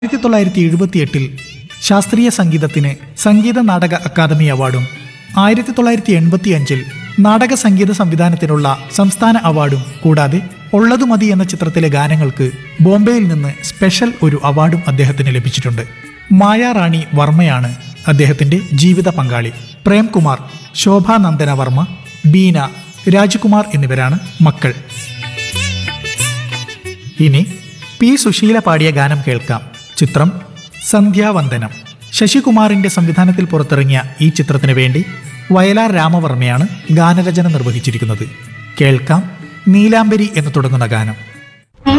ആയിരത്തി തൊള്ളായിരത്തി എഴുപത്തിയെട്ടിൽ ശാസ്ത്രീയ സംഗീതത്തിന് സംഗീത നാടക അക്കാദമി അവാർഡും ആയിരത്തി തൊള്ളായിരത്തി എൺപത്തിയഞ്ചിൽ നാടക സംഗീത സംവിധാനത്തിനുള്ള സംസ്ഥാന അവാർഡും കൂടാതെ ഉള്ളതു മതി എന്ന ചിത്രത്തിലെ ഗാനങ്ങൾക്ക് ബോംബെയിൽ നിന്ന് സ്പെഷ്യൽ ഒരു അവാർഡും അദ്ദേഹത്തിന് ലഭിച്ചിട്ടുണ്ട് മായ റാണി വർമ്മയാണ് അദ്ദേഹത്തിന്റെ ജീവിത പങ്കാളി പ്രേംകുമാർ ശോഭാ നന്ദന വർമ്മ ബീന രാജ്കുമാർ എന്നിവരാണ് മക്കൾ ഇനി പി സുശീല പാടിയ ഗാനം കേൾക്കാം ചിത്രം സന്ധ്യാവന്ദനം ശശികുമാറിന്റെ സംവിധാനത്തിൽ പുറത്തിറങ്ങിയ ഈ ചിത്രത്തിന് വേണ്ടി വയലാർ രാമവർമ്മയാണ് ഗാനരചന നിർവഹിച്ചിരിക്കുന്നത് കേൾക്കാം നീലാംബരി എന്ന് തുടങ്ങുന്ന ഗാനം